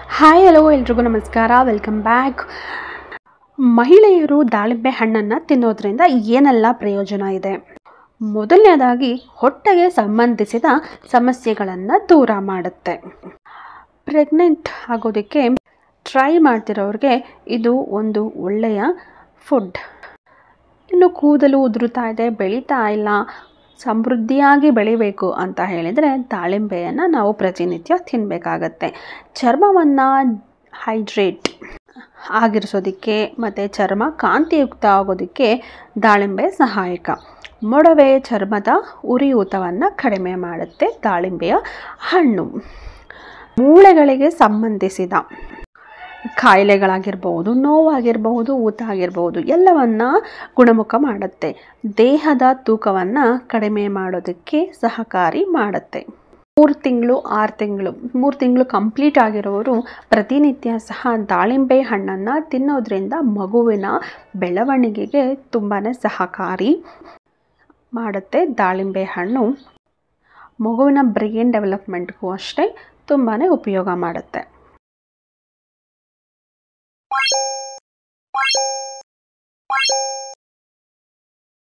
hi hello ಎಲ್ರಿಗೂ ನಮಸ್ಕಾರ welcome back ಮಹಿಳೆಯರು ದಾಳಿಂಬೆ ಹಣ್ಣನ್ನು ತಿನ್ನೋದ್ರಿಂದ ಏನೆಲ್ಲ ಪ್ರಯೋಜನ ಇದೆ ಮೊದಲನೇದಾಗಿ ಹೊಟ್ಟೆಗೆ ಸಂಬಂಧಿಸಿದ ಸಮಸ್ಯೆಗಳನ್ನು ದೂರ ಮಾಡುತ್ತೆ ಪ್ರೆಗ್ನೆಂಟ್ ಆಗೋದಕ್ಕೆ ಟ್ರೈ ಮಾಡ್ತಿರೋರಿಗೆ ಇದು ಒಂದು ಒಳ್ಳೆಯ ಫುಡ್ ಇನ್ನು ಕೂದಲು ಉದುರುತ್ತಾ ಇದೆ ಬೆಳೀತಾ ಇಲ್ಲ ಸಮೃದ್ಧಿಯಾಗಿ ಬೆಳಿಬೇಕು ಅಂತ ಹೇಳಿದರೆ ದಾಳಿಂಬೆಯನ್ನು ನಾವು ಪ್ರತಿನಿತ್ಯ ತಿನ್ನಬೇಕಾಗತ್ತೆ ಚರ್ಮವನ್ನು ಹೈಡ್ರೇಟ್ ಆಗಿರಿಸೋದಕ್ಕೆ ಮತ್ತು ಚರ್ಮ ಕಾಂತಿಯುಕ್ತ ಆಗೋದಕ್ಕೆ ದಾಳಿಂಬೆ ಸಹಾಯಕ ಮೊಡವೆ ಚರ್ಮದ ಉರಿಯೂತವನ್ನು ಕಡಿಮೆ ಮಾಡುತ್ತೆ ದಾಳಿಂಬೆಯ ಹಣ್ಣು ಮೂಳೆಗಳಿಗೆ ಸಂಬಂಧಿಸಿದ ಕಾಯಿಲೆಗಳಾಗಿರ್ಬೋದು ನೋವಾಗಿರಬಹುದು ಊತ ಆಗಿರ್ಬೋದು ಎಲ್ಲವನ್ನ ಗುಣಮುಖ ಮಾಡುತ್ತೆ ದೇಹದ ತೂಕವನ್ನು ಕಡಿಮೆ ಮಾಡೋದಕ್ಕೆ ಸಹಕಾರಿ ಮಾಡುತ್ತೆ ಮೂರು ತಿಂಗಳು ಆರು ತಿಂಗಳು ಮೂರು ತಿಂಗಳು ಕಂಪ್ಲೀಟ್ ಆಗಿರೋರು ಪ್ರತಿನಿತ್ಯ ಸಹ ದಾಳಿಂಬೆ ಹಣ್ಣನ್ನು ತಿನ್ನೋದ್ರಿಂದ ಮಗುವಿನ ಬೆಳವಣಿಗೆಗೆ ತುಂಬಾ ಸಹಕಾರಿ ಮಾಡುತ್ತೆ ದಾಳಿಂಬೆ ಹಣ್ಣು ಮಗುವಿನ ಬ್ರೈನ್ ಡೆವಲಪ್ಮೆಂಟ್ಗೂ ಅಷ್ಟೇ ತುಂಬಾ ಉಪಯೋಗ ಮಾಡುತ್ತೆ